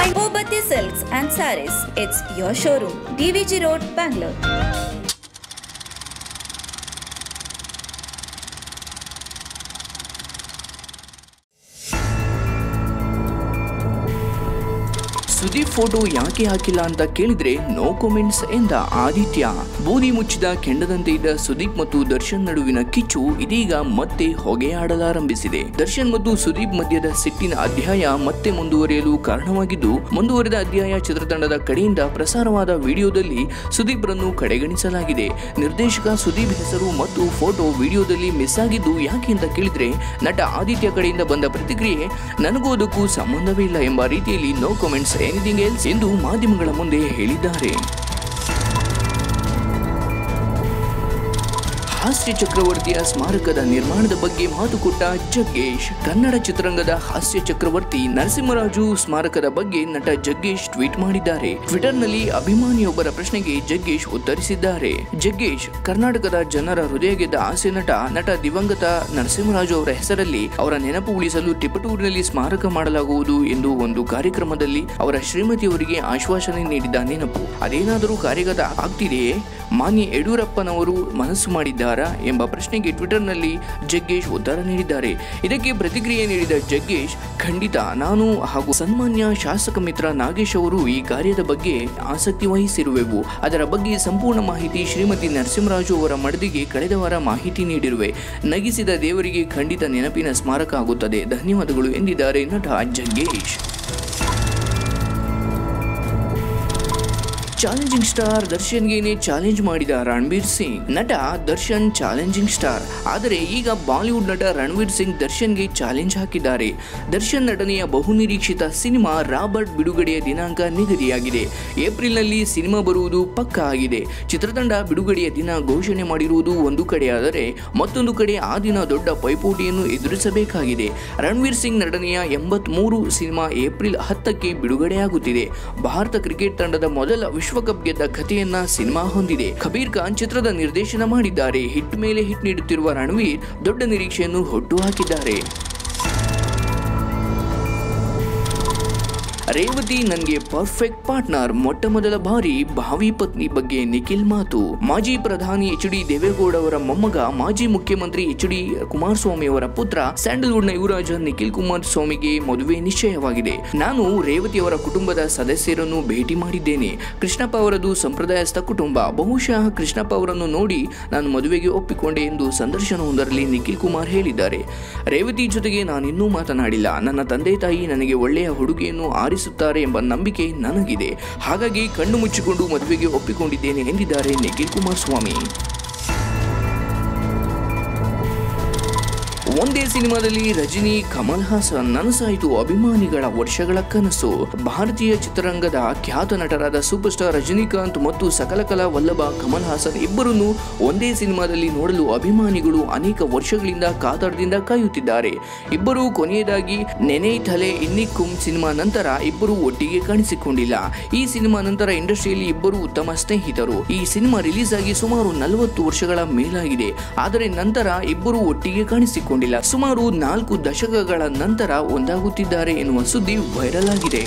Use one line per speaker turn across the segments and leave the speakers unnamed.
by Bobati Silks and Saris. It's your showroom, DVG Road, Bangalore.
Sudeep photo ಯಾಕೆ ಹಾಕಿಲ್ಲ ಅಂತ ಕೇಳಿದ್ರೆ ನೋ ಕಾಮೆಂಟ್ಸ್ ಎಂದ ಆದಿತ್ಯ ಬೂದಿ ಮುಚ್ಚಿದ ಕೆಂಡದಂತೆ ಇದ್ದ ಸುದೀಪ್ ಮತ್ತು ದರ್ಶನ್ ನಡುವಿನ ಕಿಚ್ಚು ಇದೀಗ ಮತ್ತೆ ಹೊಗೆಯಾಡಲಾರಂಭಿಸಿದೆ ದರ್ಶನ್ ಮತ್ತು ಸುದೀಪ್ ಮಧ್ಯದ ಸಿಟ್ಟಿನ ಅಧ್ಯಾಯ ಮತ್ತೆ ಮುಂದುವರಿಯಲು ಕಾರಣವಾಗಿದ್ದು ಮುಂದುವರೆದ ಅಧ್ಯಾಯ ಚಿತ್ರತಂಡದ ಕಡೆಯಿಂದ ಪ್ರಸಾರವಾದ ವಿಡಿಯೋದಲ್ಲಿ ಸುದೀಪ್ ರನ್ನು ಕಡೆಗಣಿಸಲಾಗಿದೆ ನಿರ್ದೇಶಕ ಸುದೀಪ್ ಹೆಸರು ಮತ್ತು ಫೋಟೋ ವಿಡಿಯೋದಲ್ಲಿ ಮಿಸ್ ಆಗಿದ್ದು ಯಾಕೆ ಅಂತ ಕೇಳಿದ್ರೆ ನಟ ಆದಿತ್ಯ ಕಡೆಯಿಂದ ಬಂದ ಪ್ರತಿಕ್ರಿಯೆ ನನಗೂ ಅದಕ್ಕೂ ಸಂಬಂಧವೇ ಇಲ್ಲ ಎಂಬ ರೀತಿಯಲ್ಲಿ ನೋ ಕಾಮೆಂಟ್ಸ್ ಎನಿಥಿಂಗ್ ಎಲ್ಸ್ ಎಂದು ಮಾಧ್ಯಮಗಳ ಮುಂದೆ ಹೇಳಿದ್ದಾರೆ ಹಾಸ್ಯ ಚಕ್ರವರ್ತಿಯ ಸ್ಮಾರಕದ ನಿರ್ಮಾಣದ ಬಗ್ಗೆ ಮಾತು ಕೊಟ್ಟ ಜಗ್ಗೇಶ್ ಕನ್ನಡ ಚಿತ್ರರಂಗದ ಹಾಸ್ಯ ಚಕ್ರವರ್ತಿ ನರಸಿಂಹರಾಜು ಸ್ಮಾರಕದ ಬಗ್ಗೆ ನಟ ಜಗ್ಗೇಶ್ ಟ್ವೀಟ್ ಮಾಡಿದ್ದಾರೆ ಟ್ವಿಟರ್ನಲ್ಲಿ ಅಭಿಮಾನಿಯೊಬ್ಬರ ಪ್ರಶ್ನೆಗೆ ಜಗ್ಗೇಶ್ ಉತ್ತರಿಸಿದ್ದಾರೆ ಜಗ್ಗೇಶ್ ಕರ್ನಾಟಕದ ಜನರ ಹೃದಯ ಗೆದ್ದ ಹಾಸ್ಯ ನಟ ನಟ ದಿವಂಗತ ನರಸಿಂಹರಾಜು ಅವರ ಹೆಸರಲ್ಲಿ ಅವರ ನೆನಪು ಉಳಿಸಲು ತಿಪಟೂರಿನಲ್ಲಿ ಸ್ಮಾರಕ ಮಾಡಲಾಗುವುದು ಎಂದು ಒಂದು ಕಾರ್ಯಕ್ರಮದಲ್ಲಿ ಅವರ ಶ್ರೀಮತಿಯವರಿಗೆ ಆಶ್ವಾಸನೆ ನೀಡಿದ ನೆನಪು ಅದೇನಾದರೂ ಕಾರ್ಯಗತ ಆಗ್ತಿದೆಯೇ ಮಾನ್ಯ ಯಡಿಯೂರಪ್ಪನವರು ಮನಸ್ಸು ಮಾಡಿದ್ದಾರಾ ಎಂಬ ಪ್ರಶ್ನೆಗೆ ಟ್ವಿಟರ್ನಲ್ಲಿ ಜಗ್ಗೇಶ್ ಉತ್ತರ ನೀಡಿದ್ದಾರೆ ಇದಕ್ಕೆ ಪ್ರತಿಕ್ರಿಯೆ ನೀಡಿದ ಜಗ್ಗೇಶ್ ಖಂಡಿತ ನಾನು ಹಾಗೂ ಸನ್ಮಾನ್ಯ ಶಾಸಕ ಮಿತ್ರ ನಾಗೇಶ್ ಅವರು ಈ ಕಾರ್ಯದ ಬಗ್ಗೆ ಆಸಕ್ತಿ ವಹಿಸಿರುವೆವು ಅದರ ಬಗ್ಗೆ ಸಂಪೂರ್ಣ ಮಾಹಿತಿ ಶ್ರೀಮತಿ ನರಸಿಂಹರಾಜು ಅವರ ಮಡದಿಗೆ ಕಳೆದ ವಾರ ಮಾಹಿತಿ ನೀಡಿರುವೆ ನಗಿಸಿದ ದೇವರಿಗೆ ಖಂಡಿತ ನೆನಪಿನ ಸ್ಮಾರಕ ಆಗುತ್ತದೆ ಧನ್ಯವಾದಗಳು ಎಂದಿದ್ದಾರೆ ನಟ ಜಗ್ಗೇಶ್ ಚಾಲೆಂಜಿಂಗ್ ಸ್ಟಾರ್ ದರ್ಶನ್ಗೇನೆ ಚಾಲೆಂಜ್ ಮಾಡಿದ ರಣಬೀರ್ ಸಿಂಗ್ ನಟ ದರ್ಶನ್ ಚಾಲೆಂಜಿಂಗ್ ಸ್ಟಾರ್ ಆದರೆ ಈಗ ಬಾಲಿವುಡ್ ನಟ ರಣವೀರ್ ಸಿಂಗ್ ದರ್ಶನ್ಗೆ ಚಾಲೆಂಜ್ ಹಾಕಿದ್ದಾರೆ ದರ್ಶನ್ ನಟನೆಯ ಬಹುನಿರೀಕ್ಷಿತ ಸಿನಿಮಾ ರಾಬರ್ಟ್ ಬಿಡುಗಡೆಯ ದಿನಾಂಕ ನಿಗದಿಯಾಗಿದೆ ಏಪ್ರಿಲ್ನಲ್ಲಿ ಸಿನಿಮಾ ಬರುವುದು ಪಕ್ಕಾ ಆಗಿದೆ ಚಿತ್ರತಂಡ ಬಿಡುಗಡೆಯ ದಿನ ಘೋಷಣೆ ಮಾಡಿರುವುದು ಒಂದು ಕಡೆಯಾದರೆ ಮತ್ತೊಂದು ಕಡೆ ಆ ದಿನ ದೊಡ್ಡ ಪೈಪೋಟಿಯನ್ನು ಎದುರಿಸಬೇಕಾಗಿದೆ ರಣವೀರ್ ಸಿಂಗ್ ನಟನೆಯ ಎಂಬತ್ಮೂರು ಸಿನಿಮಾ ಏಪ್ರಿಲ್ ಹತ್ತಕ್ಕೆ ಬಿಡುಗಡೆಯಾಗುತ್ತಿದೆ ಭಾರತ ಕ್ರಿಕೆಟ್ ತಂಡದ ಮೊದಲ ವಿಶ್ವಕಪ್ ಗೆದ್ದ ಕಥೆಯನ್ನ ಸಿನಿಮಾ ಹೊಂದಿದೆ ಕಬೀರ್ ಖಾನ್ ಚಿತ್ರದ ನಿರ್ದೇಶನ ಮಾಡಿದ್ದಾರೆ ಹಿಟ್ ಮೇಲೆ ಹಿಟ್ ನೀಡುತ್ತಿರುವ ರಣವೀರ್ ದೊಡ್ಡ ನಿರೀಕ್ಷೆಯನ್ನು ಹುಟ್ಟುಹಾಕಿದ್ದಾರೆ ರೇವತಿ ನನಗೆ ಪರ್ಫೆಕ್ಟ್ ಪಾರ್ಟ್ನರ್ ಮೊಟ್ಟ ಮೊದಲ ಬಾರಿ ಭಾವಿ ಪತ್ನಿ ಬಗ್ಗೆ ನಿಖಿಲ್ ಮಾತು ಮಾಜಿ ಪ್ರಧಾನಿ ಎಚ್ ಡಿ ದೇವೇಗೌಡ ಅವರ ಮೊಮ್ಮಗ ಮಾಜಿ ಮುಖ್ಯಮಂತ್ರಿ ಎಚ್ ಡಿ ಕುಮಾರಸ್ವಾಮಿ ಅವರ ಪುತ್ರ ಸ್ಯಾಂಡಲ್ವುಡ್ನ ಯುವರಾಜ ನಿಖಿಲ್ ಕುಮಾರಸ್ವಾಮಿಗೆ ಮದುವೆ ನಿಶ್ಚಯವಾಗಿದೆ ನಾನು ರೇವತಿ ಅವರ ಕುಟುಂಬದ ಸದಸ್ಯರನ್ನು ಭೇಟಿ ಮಾಡಿದ್ದೇನೆ ಕೃಷ್ಣಪ್ಪ ಅವರದು ಸಂಪ್ರದಾಯಸ್ಥ ಕುಟುಂಬ ಬಹುಶಃ ಕೃಷ್ಣಪ್ಪ ಅವರನ್ನು ನೋಡಿ ನಾನು ಮದುವೆಗೆ ಒಪ್ಪಿಕೊಂಡೆ ಎಂದು ಸಂದರ್ಶನವೊಂದರಲ್ಲಿ ನಿಖಿಲ್ ಕುಮಾರ್ ಹೇಳಿದ್ದಾರೆ ರೇವತಿ ಜೊತೆಗೆ ನಾನಿನ್ನೂ ಮಾತನಾಡಿಲ್ಲ ನನ್ನ ತಂದೆ ತಾಯಿ ನನಗೆ ಒಳ್ಳೆಯ ಹುಡುಗಿಯನ್ನು ಆರಿಸುತ್ತಾರೆ ಎಂಬ ನಂಬಿಕೆ ನನಗಿದೆ ಹಾಗಾಗಿ ಕಣ್ಣು ಮುಚ್ಚಿಕೊಂಡು ಮದುವೆಗೆ ಒಪ್ಪಿಕೊಂಡಿದ್ದೇನೆ ಎಂದಿದ್ದಾರೆ ನಿಖಿಲ್ ಕುಮಾರಸ್ವಾಮಿ ಒಂದೇ ಸಿನಿಮಾದಲ್ಲಿ ರಜನಿ ಕಮಲ್ ಹಾಸನ್ ನನಸಾಯಿತು ಅಭಿಮಾನಿಗಳ ವರ್ಷಗಳ ಕನಸು ಭಾರತೀಯ ಚಿತ್ರರಂಗದ ಖ್ಯಾತ ನಟರಾದ ಸೂಪರ್ ಸ್ಟಾರ್ ರಜನಿಕಾಂತ್ ಮತ್ತು ಸಕಲಕಲಾ ವಲ್ಲಭ ಕಮಲ್ ಹಾಸನ್ ಇಬ್ಬರನ್ನು ಒಂದೇ ಸಿನಿಮಾದಲ್ಲಿ ನೋಡಲು ಅಭಿಮಾನಿಗಳು ಅನೇಕ ವರ್ಷಗಳಿಂದ ಕಾತರದಿಂದ ಕಾಯುತ್ತಿದ್ದಾರೆ ಇಬ್ಬರು ಕೊನೆಯದಾಗಿ ನೆನೆಯ್ತಲೆ ಇನ್ನಿಕ್ಕುಂ ಸಿನಿಮಾ ನಂತರ ಇಬ್ಬರು ಒಟ್ಟಿಗೆ ಕಾಣಿಸಿಕೊಂಡಿಲ್ಲ ಈ ಸಿನಿಮಾ ನಂತರ ಇಂಡಸ್ಟ್ರಿಯಲ್ಲಿ ಇಬ್ಬರು ಉತ್ತಮ ಸ್ನೇಹಿತರು ಈ ಸಿನಿಮಾ ರಿಲೀಸ್ ಆಗಿ ಸುಮಾರು ನಲವತ್ತು ವರ್ಷಗಳ ಮೇಲಾಗಿದೆ ಆದರೆ ನಂತರ ಇಬ್ಬರು ಒಟ್ಟಿಗೆ ಕಾಣಿಸಿಕೊಂಡಿಲ್ಲ ಸುಮಾರು ನಾಲ್ಕು ದಶಕಗಳ ನಂತರ ಒಂದಾಗುತ್ತಿದ್ದಾರೆ ಎನ್ನುವ ಸುದ್ದಿ ವೈರಲ್ ಆಗಿದೆ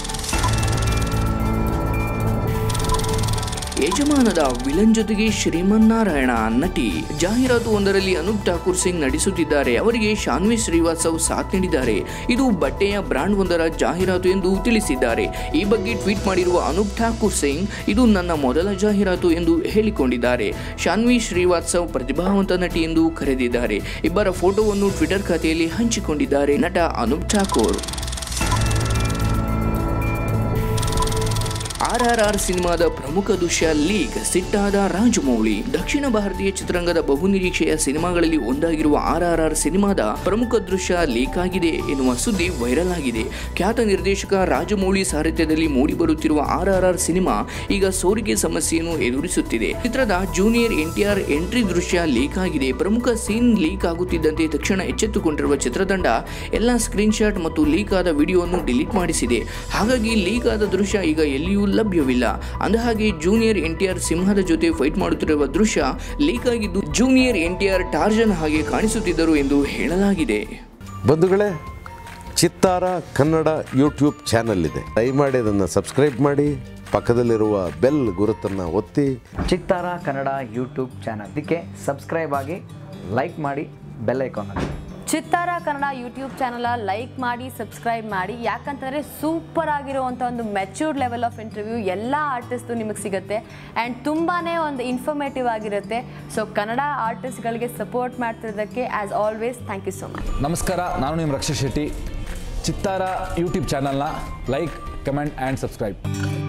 ಯಜಮಾನದ ವಿಲನ್ ಜೊತೆಗೆ ಶ್ರೀಮನ್ನಾರಾಯಣ ನಟಿ ಜಾಹೀರಾತು ಒಂದರಲ್ಲಿ ಅನೂಪ್ ಠಾಕೂರ್ ಸಿಂಗ್ ನಟಿಸುತ್ತಿದ್ದಾರೆ ಅವರಿಗೆ ಶಾನ್ವಿ ಶ್ರೀವಾತ್ಸವ್ ಸಾಥ್ ನೀಡಿದ್ದಾರೆ ಇದು ಬಟ್ಟೆಯ ಬ್ರಾಂಡ್ ಒಂದರ ಜಾಹೀರಾತು ಎಂದು ತಿಳಿಸಿದ್ದಾರೆ ಈ ಬಗ್ಗೆ ಟ್ವೀಟ್ ಮಾಡಿರುವ ಅನೂಪ್ ಠಾಕೂರ್ ಸಿಂಗ್ ಇದು ನನ್ನ ಮೊದಲ ಜಾಹೀರಾತು ಎಂದು ಹೇಳಿಕೊಂಡಿದ್ದಾರೆ ಶಾನ್ವಿ ಶ್ರೀವಾತ್ಸವ್ ಪ್ರತಿಭಾವಂತ ನಟಿ ಎಂದು ಕರೆದಿದ್ದಾರೆ ಇಬ್ಬರ ಫೋಟೋವನ್ನು ಟ್ವಿಟರ್ ಖಾತೆಯಲ್ಲಿ ಹಂಚಿಕೊಂಡಿದ್ದಾರೆ ನಟ Anoop Thakur R R R ಸಿನಿಮಾದ ಪ್ರಮುಖ ದೃಶ್ಯ ಲೀಗ್ ಸಿಟ್ಟಾದ ರಾಜಮೌಳಿ ದಕ್ಷಿಣ ಭಾರತೀಯ ಚಿತ್ರರಂಗದ ಬಹುನಿರೀಕ್ಷೆಯ ಸಿನಿಮಾಗಳಲ್ಲಿ ಒಂದಾಗಿರುವ ಆರ್ ಆರ್ ಆರ್ ಸಿನಿಮಾದ ಪ್ರಮುಖ ದೃಶ್ಯ ಲೀಕ್ ಆಗಿದೆ ಎನ್ನುವ ಸುದ್ದಿ ವೈರಲ್ ಆಗಿದೆ ಖ್ಯಾತ ನಿರ್ದೇಶಕ ರಾಜಮೌಳಿ ಸಾರಥ್ಯದಲ್ಲಿ ಮೂಡಿಬರುತ್ತಿರುವ ಆರ್ ಆರ್ ಆರ್ ಸಿನಿಮಾ ಈಗ ಸೋರಿಕೆ ಸಮಸ್ಯೆಯನ್ನು ಎದುರಿಸುತ್ತಿದೆ ಚಿತ್ರದ ಜೂನಿಯರ್ ಎನ್ಟಿಆರ್ ಎಂಟ್ರಿ ದೃಶ್ಯ ಲೀಕ್ ಆಗಿದೆ ಪ್ರಮುಖ ಸೀನ್ ಲೀಕ್ ಆಗುತ್ತಿದ್ದಂತೆ ತಕ್ಷಣ ಎಚ್ಚೆತ್ತುಕೊಂಡಿರುವ ಚಿತ್ರತಂಡ ಎಲ್ಲ ಸ್ಕ್ರೀನ್ ಶಾಟ್ ಮತ್ತು ಲೀಕ್ ಆದ ವಿಡಿಯೋವನ್ನು ಡಿಲೀಟ್ ಮಾಡಿಸಿದೆ ಹಾಗಾಗಿ ಲೀಕ್ ಆದ ದೃಶ್ಯ ಈಗ ಎಲ್ಲಿಯೂ ಲಭ್ಯವಿಲ್ಲ ಅಂದಹಾಗೆ ಜೂನಿಯರ್ ಎನ್ಟಿಆರ್ ಸಿಂಹದ ಜೊತೆ ಫೈಟ್ ಮಾಡುತ್ತಿರುವ ದೃಶ್ಯ ಲೀಕ್ ಆಗಿದ್ದು ಜೂನಿಯರ್ ಎನ್ಟಿಆರ್ ಟಾರ್ಜನ್ ಹಾಗೆ ಕಾಣಿಸುತ್ತಿದ್ದರು ಎಂದು ಹೇಳಲಾಗಿದೆ
ಬಂಧುಗಳೇ ಚಿತ್ತಾರ ಕನ್ನಡ ಯೂಟ್ಯೂಬ್ ಚಾನಲ್ ಇದೆ ದಯಮಾಡಿ ಅದನ್ನು ಸಬ್ಸ್ಕ್ರೈಬ್ ಮಾಡಿ ಪಕ್ಕದಲ್ಲಿರುವ ಬೆಲ್ ಗುರುತನ್ನು ಒತ್ತಿ
ಚಿತ್ತಾರ ಕನ್ನಡ ಯೂಟ್ಯೂಬ್ ಚಾನಲ್ ಇದಕ್ಕೆ ಸಬ್ಸ್ಕ್ರೈಬ್ ಆಗಿ ಲೈಕ್ ಮಾಡಿ ಬೆಲ್ ಐಕಾನ್ ಹಾಕಿ
Chittara Kannada YouTube channel like ಮಾಡಿ ಸಬ್ಸ್ಕ್ರೈಬ್ ಮಾಡಿ ಯಾಕಂತಂದರೆ ಸೂಪರ್ ಆಗಿರುವಂಥ ಒಂದು ಮೆಚ್ಯೂರ್ಡ್ ಲೆವೆಲ್ ಆಫ್ ಇಂಟರ್ವ್ಯೂ ಎಲ್ಲ ಆರ್ಟಿಸ್ಟು ನಿಮಗೆ ಸಿಗುತ್ತೆ ಆ್ಯಂಡ್ ತುಂಬಾ ಒಂದು ಇನ್ಫಾರ್ಮೇಟಿವ್ ಆಗಿರುತ್ತೆ ಸೊ ಕನ್ನಡ ಆರ್ಟಿಸ್ಟ್ಗಳಿಗೆ ಸಪೋರ್ಟ್ ಮಾಡ್ತಿರೋದಕ್ಕೆ as always thank you so much
ನಮಸ್ಕಾರ ನಾನು ನಿಮ್ಮ ರಕ್ಷಾ ಶೆಟ್ಟಿ ಚಿತ್ತಾರ ಯೂಟ್ಯೂಬ್ ಚಾನಲ್ನ ಲೈಕ್ ಕಮೆಂಟ್ ಆ್ಯಂಡ್ ಸಬ್ಸ್ಕ್ರೈಬ್